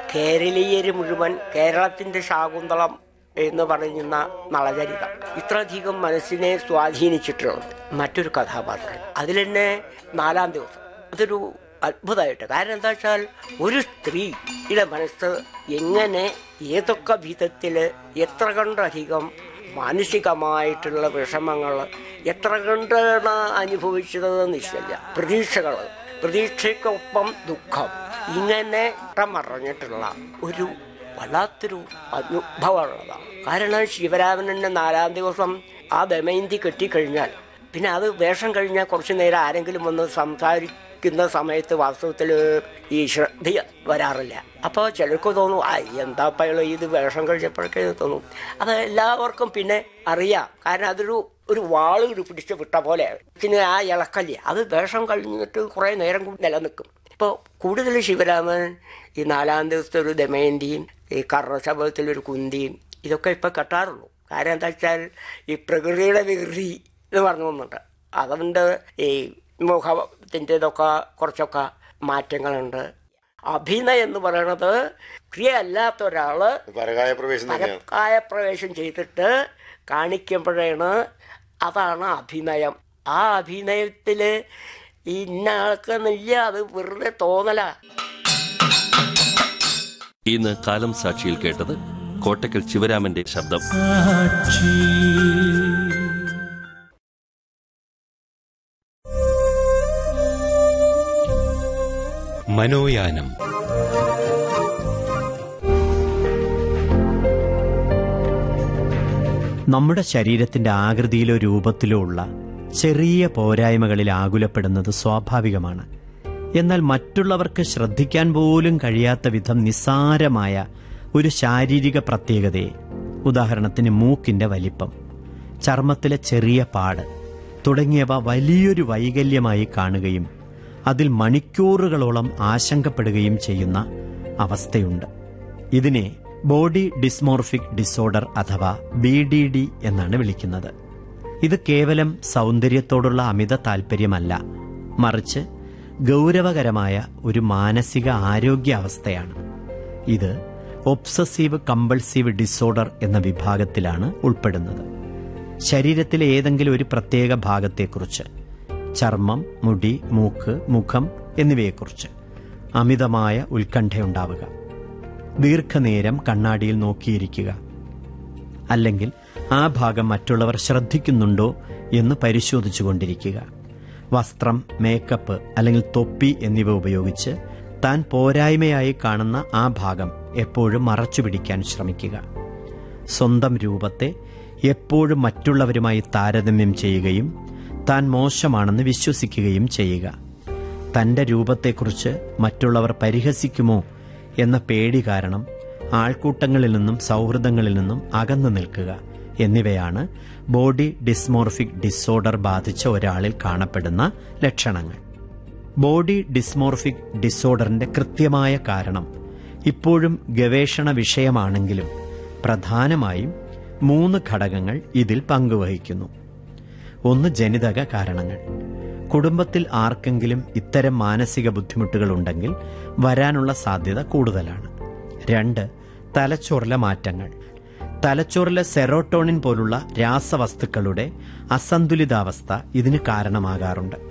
കേരളീയര് മുഴുവൻ കേരളത്തിന്റെ ശാകുന്തളം എന്ന് പറയുന്ന നളചരിതം ഇത്രയധികം മനസ്സിനെ സ്വാധീനിച്ചിട്ടുള്ളത് മറ്റൊരു കഥാപാത്രം അതിൽ തന്നെ നാലാം ദിവസം അതൊരു അത്ഭുതമായിട്ട് കാരണം എന്താ വെച്ചാൽ ഒരു സ്ത്രീയുടെ മനസ്സ് എങ്ങനെ ഏതൊക്കെ വിധത്തിൽ എത്ര കണ്ടധികം മാനസികമായിട്ടുള്ള വിഷമങ്ങൾ എത്ര കണ്ടാണ് അനുഭവിച്ചത് നിശ്ചയില്ല പ്രതീക്ഷകൾ പ്രതീക്ഷയ്ക്കൊപ്പം ദുഃഖം ഇങ്ങനെ മറഞ്ഞിട്ടുള്ള ഒരു വല്ലാത്തൊരു അനുഭവമുള്ളതാണ് കാരണം ശിവരാമനെ നാലാം ദിവസം ആ ദമയന്തി കെട്ടിക്കഴിഞ്ഞാൽ പിന്നെ അത് വേഷം കഴിഞ്ഞാൽ കുറച്ചു നേരം ആരെങ്കിലും വന്ന് സംസാരിക്കുന്ന സമയത്ത് വാസ്തവത്തിൽ ഈ ശ്രദ്ധ വരാറില്ല അപ്പോൾ ചിലർക്ക് തോന്നും ആ എന്താ പയളോ ഇത് വേഷം കഴിച്ചപ്പോഴൊക്കെ തോന്നും അത് എല്ലാവർക്കും പിന്നെ അറിയാം കാരണം അതൊരു ഒരു വാള് ഒരു പിടിച്ച് വിട്ട പോലെ പിന്നെ ആ ഇളക്കല്ലേ അത് വേഷം കഴിഞ്ഞിട്ട് കുറേ നേരം കൂടി നിലനിൽക്കും ഇപ്പോൾ കൂടുതൽ ശിവരാമൻ ഈ നാലാം ദിവസത്തെ ഒരു ദമയന്തിയും ഈ കർണശബദത്തിലൊരു കുന്തിയും ഇതൊക്കെ ഇപ്പോൾ കെട്ടാറുള്ളൂ കാരണം എന്താ വെച്ചാൽ ഈ പ്രകൃതിയുടെ വികൃതി എന്ന് പറഞ്ഞു വന്നിട്ട് അതുകൊണ്ട് ഈ മുഖത്തിൻ്റെതൊക്കെ കുറച്ചൊക്കെ മാറ്റങ്ങളുണ്ട് അഭിനയം എന്ന് പറയണത് ക്രിയയല്ലാത്ത ഒരാള് പരകായ പ്രവേശം തന്നെയാണ് പരക്കായ പ്രവേശം ചെയ്തിട്ട് കാണിക്കുമ്പോഴാണ് അതാണ് അഭിനയം ആ അഭിനയത്തില് ഇന്ന ആൾക്കെന്നില്ല അത് വെറുതെ തോന്നല ഇന്ന് കാലം സാക്ഷിയിൽ കേട്ടത് കോട്ടക്കൽ ശിവരാമന്റെ ശബ്ദം മനോയാനം നമ്മുടെ ശരീരത്തിന്റെ ആകൃതിയിലോ രൂപത്തിലോ ഉള്ള ചെറിയ പോരായ്മകളിൽ ആകുലപ്പെടുന്നത് സ്വാഭാവികമാണ് എന്നാൽ മറ്റുള്ളവർക്ക് ശ്രദ്ധിക്കാൻ പോലും കഴിയാത്ത വിധം നിസ്സാരമായ ഒരു ശാരീരിക പ്രത്യേകതയെ ഉദാഹരണത്തിന് മൂക്കിന്റെ വലിപ്പം ചർമ്മത്തിലെ ചെറിയ പാട് തുടങ്ങിയവ വലിയൊരു വൈകല്യമായി കാണുകയും അതിൽ മണിക്കൂറുകളോളം ആശങ്കപ്പെടുകയും ചെയ്യുന്ന അവസ്ഥയുണ്ട് ഇതിനെ ബോഡി ഡിസ്മോർഫിക് ഡിസോർഡർ അഥവാ ബി ഡി ഡി എന്നാണ് വിളിക്കുന്നത് ഇത് കേവലം സൗന്ദര്യത്തോടുള്ള അമിത താൽപ്പര്യമല്ല മറിച്ച് ഗൗരവകരമായ ഒരു മാനസിക ആരോഗ്യ അവസ്ഥയാണ് ഇത് ഒബ്സസീവ് കമ്പൾസീവ് ഡിസോർഡർ എന്ന വിഭാഗത്തിലാണ് ഉൾപ്പെടുന്നത് ശരീരത്തിലെ ഏതെങ്കിലും ഒരു പ്രത്യേക ഭാഗത്തെക്കുറിച്ച് ചർമ്മം മുടി മൂക്ക് മുഖം എന്നിവയെക്കുറിച്ച് അമിതമായ ഉത്കണ്ഠയുണ്ടാവുക ദീർഘനേരം കണ്ണാടിയിൽ നോക്കിയിരിക്കുക അല്ലെങ്കിൽ ആ ഭാഗം മറ്റുള്ളവർ ശ്രദ്ധിക്കുന്നുണ്ടോ എന്ന് പരിശോധിച്ചുകൊണ്ടിരിക്കുക വസ്ത്രം മേക്കപ്പ് അല്ലെങ്കിൽ തൊപ്പി എന്നിവ ഉപയോഗിച്ച് താൻ പോരായ്മയായി കാണുന്ന ആ ഭാഗം എപ്പോഴും മറച്ചു പിടിക്കാൻ ശ്രമിക്കുക സ്വന്തം രൂപത്തെ എപ്പോഴും മറ്റുള്ളവരുമായി താരതമ്യം ചെയ്യുകയും താൻ മോശമാണെന്ന് വിശ്വസിക്കുകയും ചെയ്യുക തന്റെ രൂപത്തെക്കുറിച്ച് മറ്റുള്ളവർ പരിഹസിക്കുമോ എന്ന പേടി കാരണം ആൾക്കൂട്ടങ്ങളിൽ നിന്നും സൗഹൃദങ്ങളിൽ നിന്നും അകന്നു നിൽക്കുക എന്നിവയാണ് ബോഡി ഡിസ്മോർഫിക് ഡിസോർഡർ ബാധിച്ച ഒരാളിൽ കാണപ്പെടുന്ന ലക്ഷണങ്ങൾ ബോഡി ഡിസ്മോർഫിക് ഡിസോർഡറിന്റെ കൃത്യമായ കാരണം ഇപ്പോഴും ഗവേഷണ വിഷയമാണെങ്കിലും പ്രധാനമായും മൂന്ന് ഘടകങ്ങൾ ഇതിൽ പങ്കുവഹിക്കുന്നു ഒന്ന് ജനിതക കാരണങ്ങൾ കുടുംബത്തിൽ ആർക്കെങ്കിലും ഇത്തരം മാനസിക ബുദ്ധിമുട്ടുകൾ ഉണ്ടെങ്കിൽ വരാനുള്ള സാധ്യത കൂടുതലാണ് രണ്ട് തലച്ചോറിലെ മാറ്റങ്ങൾ തലച്ചോറിലെ സെറോട്ടോണിൻ പോലുള്ള രാസവസ്തുക്കളുടെ അസന്തുലിതാവസ്ഥ ഇതിന് കാരണമാകാറുണ്ട്